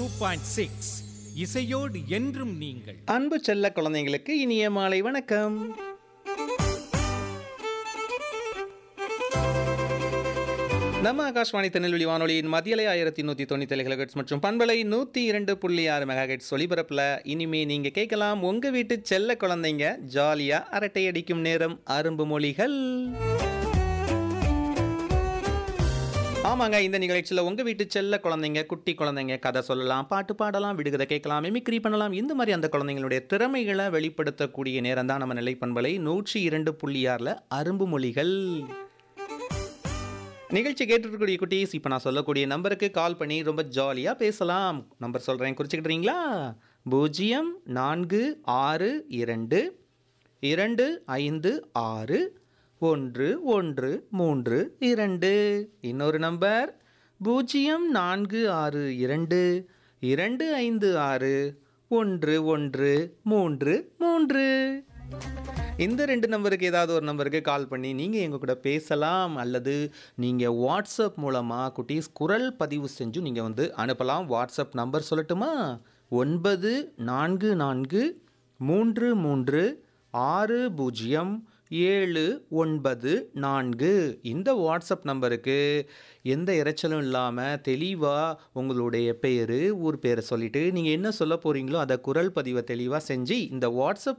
point six இசையோடு என்றும் நீங்கள் அன்பு செல்ல குழந்தைங்களுக்கு இனிய மாலை வணக்கம் நம்ம ஆகாஷ்வாணி திருநெல்வேலி வானொலியின் மதியலை ஆயிரத்தி நூற்றி தொண்ணூற்றி கிலோஹெட்ஸ் மற்றும் பண்பலை நூற்றி இரண்டு புள்ளி ஆறு மெகாஹெட்ஸ் ஒலிபரப்பில் இனிமே நீங்கள் கேட்கலாம் உங்கள் வீட்டு செல்ல குழந்தைங்க ஜாலியாக அரட்டை அடிக்கும் நேரம் அரும்பு மொழிகள் ஆமாங்க இந்த நிகழ்ச்சியில் உங்கள் வீட்டு செல்ல குழந்தைங்க குட்டி குழந்தைங்க கதை சொல்லலாம் பாட்டு பாடலாம் விடுகதை கேட்கலாம் மிமிக்ரி பண்ணலாம் இந்த மாதிரி அந்த குழந்தைங்களுடைய திறமைகளை வெளிப்படுத்தக்கூடிய நேரம் தான் நம்ம நிலைப்பண்பலை நூற்றி இரண்டு புள்ளி ஆறில் அரும்பு மொழிகள் நிகழ்ச்சி கேட்டுருக்கக்கூடிய குட்டீஸ் இப்போ நான் சொல்லக்கூடிய நம்பருக்கு கால் பண்ணி ரொம்ப ஜாலியாக பேசலாம் நம்பர் சொல்கிறேன் குறிச்சிக்கிட்டுறீங்களா பூஜ்ஜியம் நான்கு ஆறு இரண்டு இரண்டு ஐந்து ஆறு ஒன்று ஒன்று மூன்று இரண்டு இன்னொரு நம்பர் பூஜ்ஜியம் நான்கு ஆறு இரண்டு இரண்டு ஐந்து ஆறு ஒன்று ஒன்று மூன்று மூன்று இந்த ரெண்டு நம்பருக்கு ஏதாவது ஒரு நம்பருக்கு கால் பண்ணி நீங்கள் எங்கள் கூட பேசலாம் அல்லது நீங்கள் வாட்ஸ்அப் மூலமாக குட்டீஸ் குரல் பதிவு செஞ்சு நீங்கள் வந்து அனுப்பலாம் வாட்ஸ்அப் நம்பர் சொல்லட்டுமா ஒன்பது நான்கு நான்கு மூன்று மூன்று ஆறு பூஜ்ஜியம் ஏழு ஒன்பது நான்கு இந்த வாட்ஸ்அப் நம்பருக்கு எந்த இரைச்சலும் இல்லாமல் தெளிவாக உங்களுடைய பேர் ஊர் பேரை சொல்லிவிட்டு நீங்கள் என்ன சொல்ல போகிறீங்களோ அதை குரல் பதிவை தெளிவாக செஞ்சு இந்த வாட்ஸ்அப்